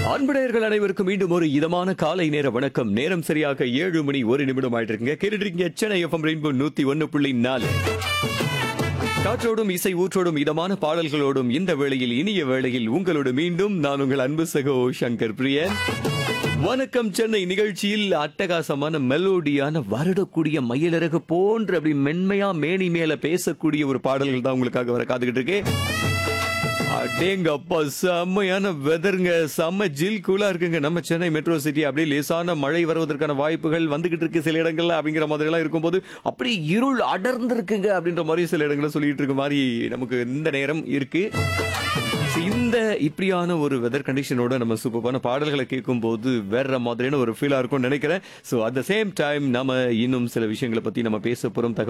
அன்புடையர்கள் அனைவருக்கும் மீண்டும் ஒரு இதமான காலை நேர வணக்கம் நேரம் சரியாக ஏழு மணி ஒரு நிமிடம் ஆயிட்டு இருக்குங்க கேட்டுருக்கீங்க சென்னை எஃப்எம் ரெயின்போ நூத்தி ஒன்னு புள்ளி நாலு காற்றோடும் இசை ஊற்றோடும் இதமான பாடல்களோடும் இந்த வேளையில் இனிய வேளையில் உங்களோடு மீண்டும் நான் உங்கள் அன்பு சகோ சங்கர் பிரியன் வணக்கம் சென்னை நிகழ்ச்சியில் அட்டகாசமான மெலோடியான வருடக்கூடிய மயிலிறகு போன்ற அப்படி மென்மையா மேனி மேல பேசக்கூடிய ஒரு பாடல்கள் தான் உங்களுக்காக வர காத்துக்கிட்டு இருக்கு அடேங்க அப்பா செம்மையான வெதருங்க செம்ம ஜில் கூலா இருக்குங்க நம்ம சென்னை மெட்ரோ சிட்டி அப்படியே லேசான மழை வருவதற்கான வாய்ப்புகள் வந்துகிட்டு இருக்கு சில இடங்கள்ல அப்படிங்கிற மாதிரி எல்லாம் இருக்கும்போது அப்படியே இருள் அடர்ந்திருக்குங்க அப்படின்ற மாதிரி சில இடங்கள்ல சொல்லிட்டு இருக்க மாதிரி நமக்கு இந்த நேரம் இருக்கு So, இந்த இப்படியான ஒரு வெதர் கண்டிஷனோட நம்ம சூப்பரான பாடல்களை கேட்கும்போது வேற மாதிரியான ஒரு ஃபீலா இருக்கும்னு நினைக்கிறேன் so at the same time நம்ம இன்னும் சில விஷயங்களை பத்தி நம்ம பேச போறோம் தகவல்